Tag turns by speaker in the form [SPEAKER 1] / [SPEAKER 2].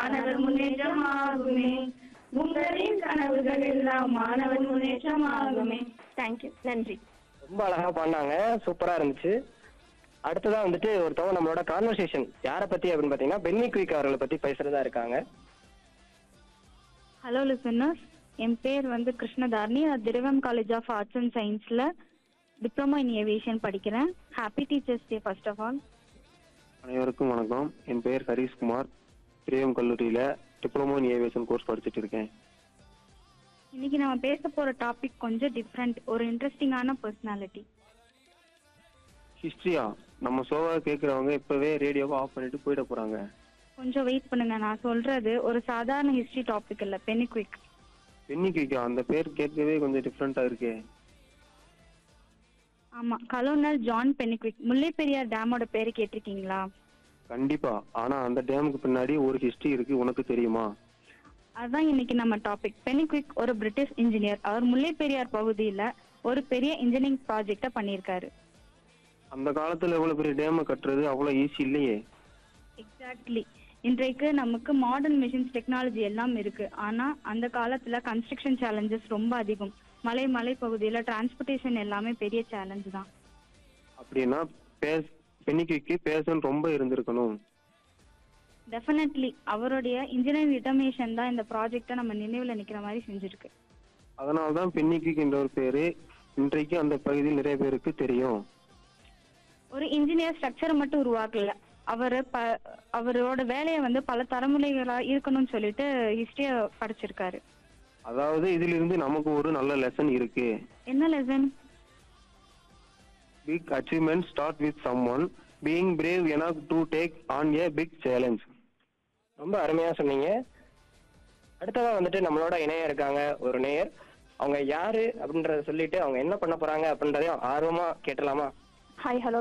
[SPEAKER 1] மாணவர் முன்னேற்றமாகுமே உங்களின் கனவுகள் எல்லாம் மாணவர் முன்னேற்றமாகுமே தேங்க்யூ நன்றி
[SPEAKER 2] ரொம்ப அழகா பாடினாங்க சூப்பரா இருந்துச்சு அடுத்ததா வந்துட்டு ஒருத்தவங்க நம்மளோட கான்வர்சேஷன் யாரை பத்தி அப்படின்னு பாத்தீங்கன்னா பென்னி குயிக் அவர்களை பத்தி பேசுறதா இருக்காங்க
[SPEAKER 3] ஹலோ லிசனர்ஸ் என் பேர் வந்து கிருஷ்ணதாரணி நான் திரவம் காலேஜ் ஆஃப் ஆர்ட்ஸ் அண்ட் சயின்ஸில் டிப்ளமோ இன் ஏவியேஷன் படிக்கிறேன் happy teachers day first of all
[SPEAKER 4] அனைவருக்கும் வணக்கம் என் பெயர் ஹரீஷ்குமார் திரியம் கல்லூரியில டிப்ளமோ இன் ஏவியேஷன் கோர்ஸ் படிச்சுட்டு இருக்கேன்
[SPEAKER 3] இன்னைக்கு நம்ம பேச போகிற டாபிக் கொஞ்சம் டிஃப்ரெண்ட் ஒரு இன்ட்ரெஸ்டிங்கான பர்சனாலிட்டி
[SPEAKER 4] ஹிஸ்டரியா நம்ம ஷோவை கேட்குறவங்க இப்பவே ரேடியோவை ஆஃப் பண்ணிட்டு போயிட போறாங்க
[SPEAKER 3] கொஞ்சம் வெயிட் பண்ணுங்க நான் சொல்றது ஒரு சாதாரண ஹிஸ்டரி டாபிக் இல்லை பெனிக்விக்
[SPEAKER 4] பென்னி குயிக்கா அந்த பேர் கேட்கவே கொஞ்சம் டிஃப்ரெண்டா இருக்கே
[SPEAKER 3] ஆமா colonel John Pennycuick Mullai Periyar டேமோட பேரு கேட்டிருக்கீங்களா
[SPEAKER 4] கண்டிப்பா ஆனா அந்த டேமுக்கு பின்னாடி ஒரு ஹிஸ்டரி இருக்கு உனக்கு தெரியுமா
[SPEAKER 3] அதுதான் இன்னைக்கு நம்ம டாபிக் பெனிக்விக் ஒரு பிரிட்டிஷ் இன்ஜினியர் அவர் முல்லை பெரியார் பகுதியில ஒரு பெரிய இன்ஜினியரிங் ப்ராஜெக்ட பண்ணியிருக்காரு
[SPEAKER 4] அந்த காலத்துல இவ்வளவு பெரிய டேமை கட்டுறது அவ்வளவு ஈஸி இல்லையே
[SPEAKER 3] எக்ஸாக்ட்லி இன்றைக்கு நமக்கு மாடர்ன் மிஷின்ஸ் டெக்னாலஜி எல்லாம் இருக்கு ஆனா அந்த காலத்துல கன்ஸ்ட்ரக்ஷன் சேலஞ்சஸ் ரொம்ப அதிகம் மலை மலை பகுதியில டிரான்ஸ்போர்ட்டேஷன் எல்லாமே பெரிய சேலஞ்ச் தான்
[SPEAKER 4] அப்படின்னா பேச பென்னி குயிக்கு பேசன்னு ரொம்ப இருந்திருக்கணும்
[SPEAKER 3] டெஃபினெட்லி அவருடைய இன்ஜினியரிங் டிட்டர்மினேஷன் தான் இந்த ப்ராஜெக்டை நம்ம நினைவுல நிக்கிற மாதிரி செஞ்சிருக்கு
[SPEAKER 4] அதனால்தான் பென்னி குயிக் என்ற ஒரு பேரு இன்றைக்கு அந்த பகுதியில் நிறைய பேருக்கு தெரியும்
[SPEAKER 3] ஒரு இன்ஜினியர் ஸ்ட்ரக்சரை மட்டும் உருவாக்கல அவர் ப அவரோட வேலையை வந்து பல தலைமுறைகளா இருக்கணும்னு சொல்லிட்டு ஹிஸ்டரிய படிச்சிருக்காரு
[SPEAKER 4] அதாவது இதிலிருந்து நமக்கு ஒரு நல்ல லெசன் இருக்கு
[SPEAKER 3] என்ன lesson
[SPEAKER 4] Big achievements start with someone being brave enough to take on a big challenge.
[SPEAKER 2] ரொம்ப அருமையா சொன்னீங்க அடுத்ததா வந்துட்டு நம்மளோட இணையம் இருக்காங்க ஒரு நேயர் அவங்க யாரு அப்படின்றத சொல்லிட்டு அவங்க என்ன பண்ண போறாங்க அப்படின்றதையும் ஆர்வமா கேட்டலாமா
[SPEAKER 3] ஹாய் ஹலோ